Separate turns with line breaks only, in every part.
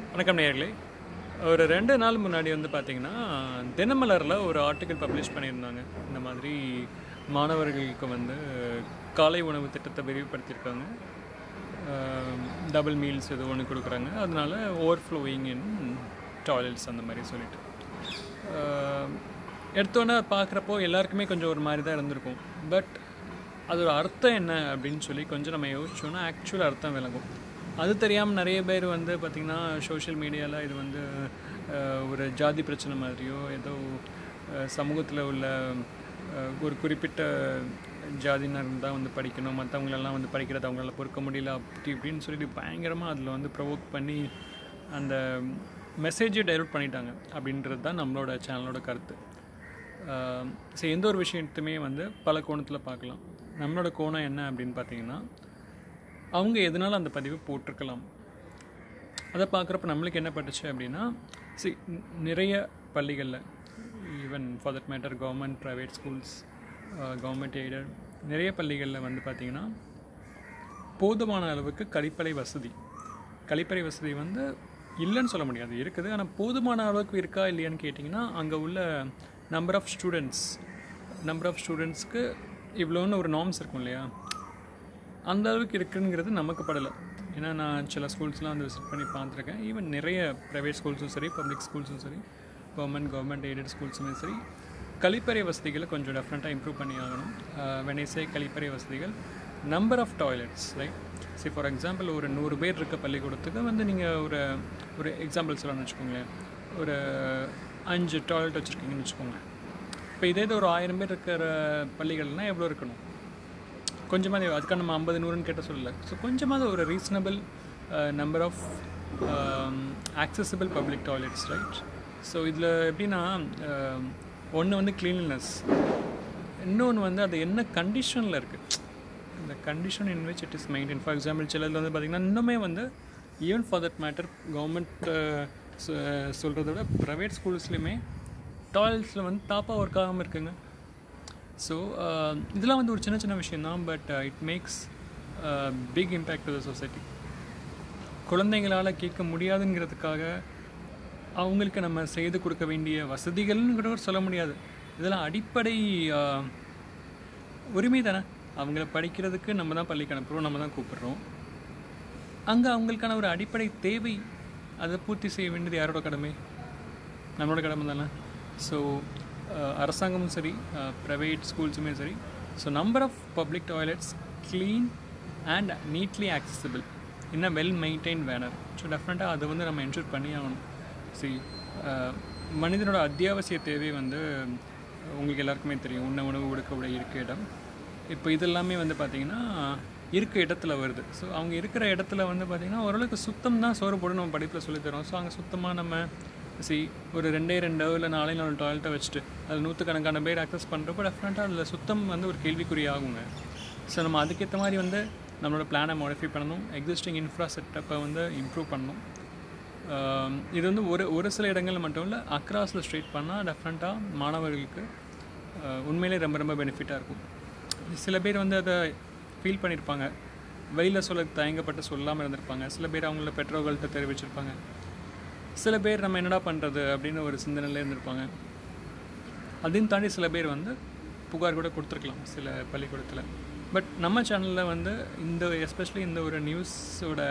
வணக்கம் நேயர்களே ஒரு ரெண்டு நாள் முன்னாடி வந்து பார்த்தீங்கன்னா தினமலரில் ஒரு ஆர்டிக்கல் பப்ளிஷ் பண்ணியிருந்தாங்க இந்த மாதிரி மாணவர்களுக்கு வந்து காலை உணவு திட்டத்தை விரிவுபடுத்தியிருக்காங்க டபுள் மீல்ஸ் ஏதோ ஒன்று கொடுக்குறாங்க அதனால ஓவர் ஃப்ளோயிங் இன் டாய்லெட்ஸ் அந்த மாதிரி சொல்லிட்டு ஆஹ், எடுத்தோன்னே பார்க்குறப்போ எல்லாருக்குமே கொஞ்சம் ஒரு மாதிரி தான் இருந்திருக்கும் பட் அதோட அர்த்தம் என்ன அப்படின்னு சொல்லி கொஞ்சம் நம்ம யோசிச்சோன்னா ஆக்சுவல் அர்த்தம் விளங்கும் அது தெரியாமல் நிறைய பேர் வந்து பார்த்திங்கன்னா சோஷியல் மீடியாவில் இது வந்து அஹ், ஒரு ஜாதி பிரச்சனை மாதிரியோ ஏதோ சமூகத்தில் உள்ள அஹ், ஒரு குறிப்பிட்ட ஜாதியினர் தான் வந்து படிக்கணும் மற்றவங்களெல்லாம் வந்து படிக்கிறது அவங்களால பொறுக்க முடியல அப்படி இப்படின்னு சொல்லிட்டு பயங்கரமாக அதில் வந்து ப்ரொவோக் பண்ணி அந்த மெசேஜை டைவர்ட் பண்ணிட்டாங்க அப்படின்றது தான் நம்மளோட சேனலோட கருத்து ஸோ எந்த ஒரு விஷயத்தையுமே வந்து பல கோணத்தில் பார்க்கலாம் நம்மளோட கோணம் என்ன அப்படின்னு பார்த்தீங்கன்னா அவங்க எதனால் அந்த பதிவை போட்டிருக்கலாம் அதை பார்க்குறப்ப நம்மளுக்கு என்ன பட்டுச்சு அப்படின்னா சி நிறைய பள்ளிகளில் even for that matter government private schools government aided நிறைய பள்ளிகளில் வந்து பார்த்திங்கன்னா போதுமான அளவுக்கு கழிப்பறை வசதி கழிப்பறை வசதி வந்து இல்லைன்னு சொல்ல முடியாது இருக்குது ஆனால் போதுமான அளவுக்கு இருக்கா இல்லையான்னு கேட்டிங்கன்னா அங்கே உள்ள number of students number of ஸ்டூடெண்ட்ஸ்க்கு இவ்வளோன்னு ஒரு நார்ம்ஸ் இருக்கும் இல்லையா அந்த அளவுக்கு இருக்குங்கிறது நமக்கு படலை ஏன்னா நான் சில ஸ்கூல்ஸ்லாம் வந்து விசிட் பண்ணி பார்த்துருக்கேன் ஈவன் நிறைய ப்ரைவேட் ஸ்கூல்ஸும் சரி பப்ளிக் ஸ்கூல்ஸும் சரி கவர்மெண்ட் கவர்மெண்ட் எய்டட் ஸ்கூல்ஸுமே சரி கழிப்பறை வசதிகளை கொஞ்சம் டெஃபினட்டாக இம்ப்ரூவ் பண்ணி ஆகணும் வெனேசே கழிப்பறை வசதிகள் நம்பர் ஆஃப் டாய்லெட்ஸ் ரைட் சரி ஃபார் எக்ஸாம்பிள் ஒரு நூறு பேர் இருக்க பள்ளிக்கூடத்துக்கு வந்து நீங்கள் ஒரு ஒரு எக்ஸாம்பிள் சொல்லணும்னு வச்சுக்கோங்களேன் ஒரு அஞ்சு டாய்லெட் வச்சுருக்கீங்கன்னு வச்சுக்கோங்களேன் இப்போ இதே இது ஒரு ஆயிரம் பேர் இருக்கிற பள்ளிகள்னால் எவ்வளோ இருக்கணும் கொஞ்சமாக அதுக்காக நம்ம ஐம்பது நூறுன்னு கேட்ட சொல்லலை ஸோ கொஞ்சமாவது ஒரு reasonable number of accessible public toilets right so இதில் எப்படின்னா ஒன்று வந்து cleanliness இன்னொன்று வந்து அது என்ன கண்டிஷனில் இருக்குது இந்த condition in which it is maintain for example சிலதில் வந்து பார்த்திங்கன்னா இன்னுமே வந்து even for that matter government சொல்கிறத விட ப்ரைவேட் ஸ்கூல்ஸ்லையுமே டாய்லெட்ஸில் வந்து தாப்பாக ஒர்க் ஆகாமல் இருக்குங்க ஸோ இதெல்லாம் வந்து ஒரு சின்ன சின்ன விஷயம் தான் but it makes big impact to the society குழந்தைங்களால் கேட்க முடியாதுங்கிறதுக்காக அவங்களுக்கு நம்ம செய்து கொடுக்க வேண்டிய வசதிகள்னு கூட சொல்ல முடியாது இதெல்லாம் அடிப்படை ஆஹ், உரிமை தானே அவங்கள படிக்கிறதுக்கு நம்ம தான் பள்ளிக்கு அனுப்புகிறோம் நம்ம தான் கூப்பிடுறோம் அங்கே அவங்களுக்கான ஒரு அடிப்படை தேவை அதை பூர்த்தி செய்ய வேண்டியது யாரோட கடமை நம்மளோட கடமை தானே ஸோ அரசாங்கமும் சரி ப்ரைவேட் ஸ்கூல்ஸுமே சரி so number of public toilets clean and neatly accessible in a well maintain manner so டெஃபினட்டாக அதை வந்து நம்ம என்ஷூர் பண்ணி ஆகணும் சி மனிதனோட அத்தியாவசிய தேவை வந்து உங்களுக்கு எல்லாருக்குமே தெரியும் உண்ண உணவு உடுக்க உடை இருக்க இடம் இப்போ இதெல்லாமே வந்து பார்த்திங்கன்னா இருக்க இடத்துல வருது ஸோ அவங்க இருக்கிற இடத்துல வந்து பார்த்திங்கன்னா ஓரளவுக்கு சுத்தம் தான் சோறு போட்டு நம்ம படிப்பில் சொல்லித்தரோம் ஸோ அங்கே சுத்தமாக நம்ம சி ஒரு ரெண்டே ரெண்டோ இல்லை நாலே நாலு டாய்லெட்டை வச்சுட்டு அதில் நூற்றுக்கணக்கான பேர் அக்சஸ் பண்ணுறப்போ டெஃபினட்டாக அதில் சுத்தம் வந்து ஒரு கேள்விக்குறி ஆகுங்க ஸோ நம்ம அதுக்கேற்ற மாதிரி வந்து நம்மளோட பிளானை மாடிஃபை பண்ணணும் எக்ஸிஸ்டிங் இன்ஃப்ரா செட்டப்பை வந்து இம்ப்ரூவ் பண்ணணும் ஆம், இது வந்து ஒரு ஒரு சில இடங்களில் மட்டும் இல்லை அக்ராஸில் ஸ்ட்ரெயிட் பண்ணால் டெஃபினட்டாக மாணவர்களுக்கு ஆஹ், உண்மையிலே ரொம்ப ரொம்ப பெனிஃபிட்டாக இருக்கும் சில பேர் வந்து அதை ஃபீல் பண்ணியிருப்பாங்க வெளியில் சொல்ல தயங்கப்பட்டு சொல்லாமல் இருந்திருப்பாங்க சில பேர் அவங்கள பெற்றோர்கள்ட்ட தெரிவிச்சிருப்பாங்க சில பேர் நம்ம என்னடா பண்ணுறது அப்படின்னு ஒரு சிந்தனையில் இருந்திருப்பாங்க அதையும் தாண்டி சில பேர் வந்து புகார் கூட கொடுத்துருக்கலாம் சில பள்ளிக்கூடத்தில் பட் நம்ம சேனலில் வந்து இந்த எஸ்பெஷலி இந்த ஒரு நியூஸோட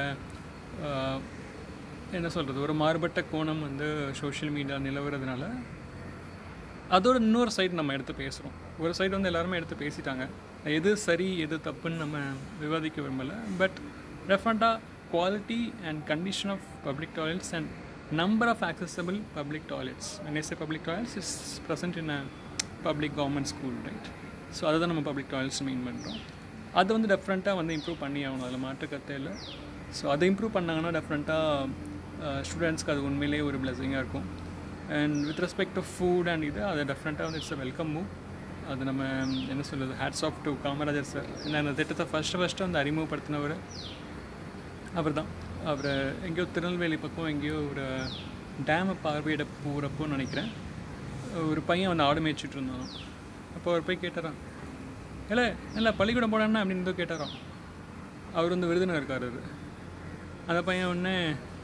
என்ன சொல்கிறது ஒரு மாறுபட்ட கோணம் வந்து சோஷியல் மீடியா நிலவுறதுனால அதோட இன்னொரு சைடு நம்ம எடுத்து பேசுகிறோம் ஒரு சைடு வந்து எல்லாருமே எடுத்து பேசிட்டாங்க எது சரி எது தப்புன்னு நம்ம விவாதிக்க விரும்பலை பட் டெஃபினட்டாக quality and condition of public toilets and number of accessible public toilets when I say public toilets is present in a public government school right so அதை தான் நம்ம பப்ளிக் டாய்லெட்ஸ் மீன் பண்ணுறோம் அது வந்து டெஃப்ரெண்ட்டாக வந்து இம்ப்ரூவ் பண்ணி ஆகணும் அதில் மாற்று கருத்தே இல்லை ஸோ அதை இம்ப்ரூவ் பண்ணாங்கன்னா டெஃப்ரெண்ட்டாக ஸ்டூடெண்ட்ஸ்க்கு அது உண்மையிலேயே ஒரு பிளஸிங்காக இருக்கும் and with respect to food and இது அது டெஃப்ரெண்ட்டாக வந்து இட்ஸ் அ வெல்கம் மூவ் அது நம்ம என்ன சொல்கிறது hats off to Kamarajar sir ஏன்னா அந்த திட்டத்தை ஃபஸ்ட்டு ஃபஸ்ட்டு வந்து அறிமுகப்படுத்தினவர் அவர் தான் அவர் எங்கேயோ திருநெல்வேலி பக்கம் எங்கேயோ ஒரு டேமை பார்வையிட போகிறப்போ நினைக்கிறேன் ஒரு பையன் வந்து ஆடு மேய்ச்சிட்டு இருந்தான் அப்போ அவர் போய் கேட்டாரான் இல்லை இல்லை பள்ளிக்கூடம் போனான்னா அப்படின்னு ஏதோ கேட்டாராம் அவர் வந்து விருதுநகர் இருக்கார் அந்த பையன் உடனே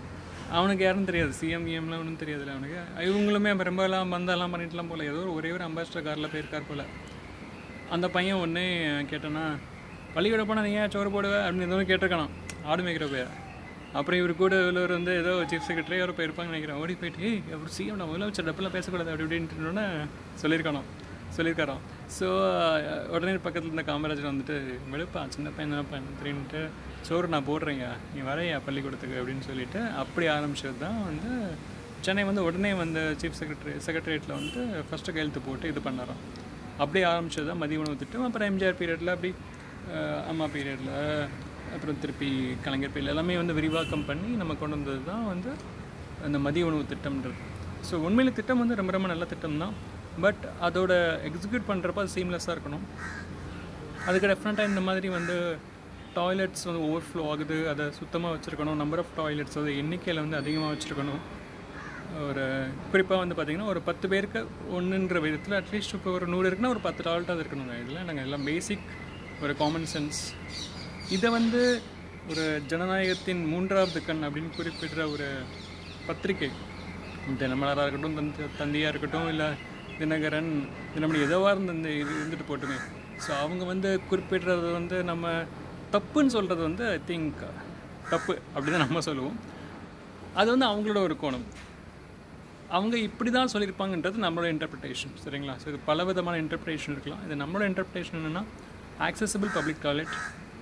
அவனுக்கு யாரும் தெரியாது சிஎம் கிஎம்லாம் ஒன்றும் தெரியாதுல்ல அவனுக்கு இவங்களுமே ரொம்பலாம் வந்தெல்லாம் பண்ணிட்டுலாம் போல ஏதோ ஒரு ஒரே ஒரு அம்பாசிடர் காரில் போயிருக்கார் போல் அந்த பையன் ஒன்றே கேட்டேன்னா பள்ளிக்கூட போனால் நீ ஏன் சோறு போடுவ அப்படின்னு எதுவும் கேட்டிருக்கானாம் ஆடு மேய்க்கிற போய் அப்புறம் இவர் கூட உள்ளவர் வந்து ஏதோ சீஃப் செக்ரட்டரி அவர் போயிருப்பாங்கன்னு நினைக்கிறேன் ஓடி போயிட்டு ஏய் அவர் சிஎம் நான் முதலமைச்சர் டப்பெல்லாம் பேசக்கூடாது அப்படி இப்படின்ட்டு சொல்லியிருக்கானோ சொல்லியிருக்காராம் ஸோ உடனே பக்கத்தில் இருந்த காமராஜர் வந்துட்டு வெளுப்பா சின்ன பையன் தான் பையன் தெரியுன்ட்டு சோறு நான் போடுறேங்க நீ வரையா பள்ளிக்கூடத்துக்கு அப்படின்னு சொல்லிட்டு அப்படி ஆரம்பிச்சது தான் வந்து சென்னை வந்து உடனே வந்து சீஃப் செக்ரட்டரி செக்ரட்டரியேட்டில் வந்து ஃபஸ்ட்டு கையெழுத்து போட்டு இது பண்ணாராம் அப்படியே ஆரம்பிச்சது தான் மதிய உணவு திட்டம் அப்புறம் எம்ஜிஆர் பீரியடில் அப்படி அஹ், அம்மா பீரியடில் அப்புறம் திருப்பி கலைஞர் பீரியட் எல்லாமே வந்து விரிவாக்கம் பண்ணி நம்ம கொண்டு வந்தது தான் வந்து அந்த மதிய உணவு திட்டம்ன்றது ஸோ உண்மையில திட்டம் வந்து ரொம்ப ரொம்ப நல்ல திட்டம் தான் பட் அதோட எக்ஸிக்யூட் பண்ணுறப்ப அது சீம்லெஸ்ஸாக இருக்கணும் அதுக்கு டெஃபினட்டாக இந்த மாதிரி வந்து டாய்லெட்ஸ் வந்து ஓவர்ஃப்ளோ ஆகுது அதை சுத்தமாக வச்சுருக்கணும் நம்பர் ஆஃப் டாய்லெட்ஸ் வந்து எண்ணிக்கையில் வந்து அதிகமாக வச்சுருக்கணும் ஒரு குறிப்பாக வந்து பார்த்திங்கன்னா ஒரு பத்து பேருக்கு ஒன்றுன்ற விதத்தில் அட்லீஸ்ட் இப்போ ஒரு நூறு இருக்குன்னா ஒரு பத்து டாய்லெட்டாக இருக்கணுங்க இதில் நாங்கள் எல்லாம் பேசிக் ஒரு காமன் சென்ஸ் இதை வந்து ஒரு ஜனநாயகத்தின் மூன்றாவது கண் அப்படின்னு குறிப்பிடுற ஒரு பத்திரிகை தினமலராக இருக்கட்டும் தந்தி தந்தியாக இருக்கட்டும் இல்லை தினகரன் தினமணி எதுவாக இருந்து இந்த இது இருந்துட்டு போட்டுமே ஸோ அவங்க வந்து குறிப்பிடுறது வந்து நம்ம தப்புன்னு சொல்கிறது வந்து ஐ திங்க் தப்பு அப்படி தான் நம்ம சொல்லுவோம் அது வந்து அவங்களோட ஒரு கோணம் அவங்க இப்படி தான் சொல்லியிருப்பாங்கன்றது நம்மளோட இன்டர்பிரிட்டேஷன் சரிங்களா ஸோ இது பல விதமான இன்டர்பிரிட்டேஷன் இருக்கலாம் இது நம்மளோட இன்டர்பிரிட்டேஷன் என்னென்னா ஆக்சசபிள் பப்ளிக் டாய்லெட்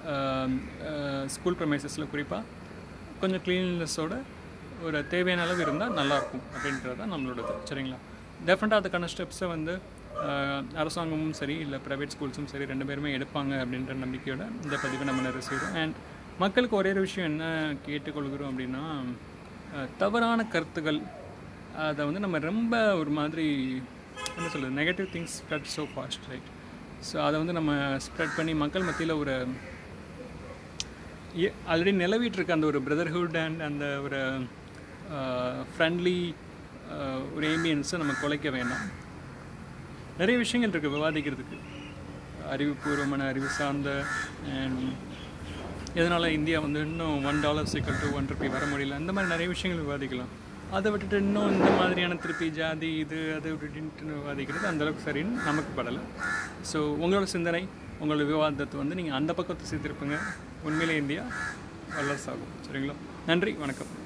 ஸ்கூல் ப்ரமைசஸில் குறிப்பாக கொஞ்சம் க்ளீன்லெஸ்ஸோட ஒரு தேவையான அளவு இருந்தால் நல்லாயிருக்கும் அப்படின்றது தான் நம்மளோடது சரிங்களா டெஃபினட்டாக அதுக்கான ஸ்டெப்ஸை வந்து அஹ், அரசாங்கமும் சரி இல்லை ப்ரைவேட் ஸ்கூல்ஸும் சரி ரெண்டு பேருமே எடுப்பாங்க அப்படின்ற நம்பிக்கையோட இந்த பதிவை நம்ம நிறைவு செய்கிறோம் அண்ட் மக்களுக்கு ஒரே ஒரு விஷயம் என்ன கேட்டுக்கொள்கிறோம் அப்படின்னா அஹ், தவறான கருத்துக்கள் அதை வந்து நம்ம ரொம்ப ஒரு மாதிரி என்ன சொல்கிறது negative things spread so fast right so அதை வந்து நம்ம ஸ்ப்ரெட் பண்ணி மக்கள் மத்தியில் ஒரு ஆல்ரெடி நிலவிட்டு இருக்க அந்த ஒரு பிரதர்ஹுட் அண்ட் அந்த ஒரு ஃப்ரெண்ட்லி ஒரு ஏம்பியன்ஸை நம்ம குலைக்க வேண்டாம் நிறைய விஷயங்கள் இருக்குது விவாதிக்கிறதுக்கு அறிவுபூர்வமான அறிவு சார்ந்த அண்ட் எதனால் இந்தியா வந்து இன்னும் one dollar equal to one rupee வர முடியல அந்த மாதிரி நிறைய விஷயங்கள் விவாதிக்கலாம் அதை விட்டுட்டு இன்னும் இந்த மாதிரியான திருப்பி ஜாதி இது அது இப்படின்ட்டு விவாதிக்கிறது அந்தளவுக்கு சரின்னு நமக்கு படலை ஸோ உங்களோட சிந்தனை உங்களோட விவாதத்தை வந்து நீங்கள் அந்த பக்கத்தை சேர்த்துருப்பீங்க உண்மையிலே இந்தியா வல்லரசாகும் சரிங்களா நன்றி வணக்கம்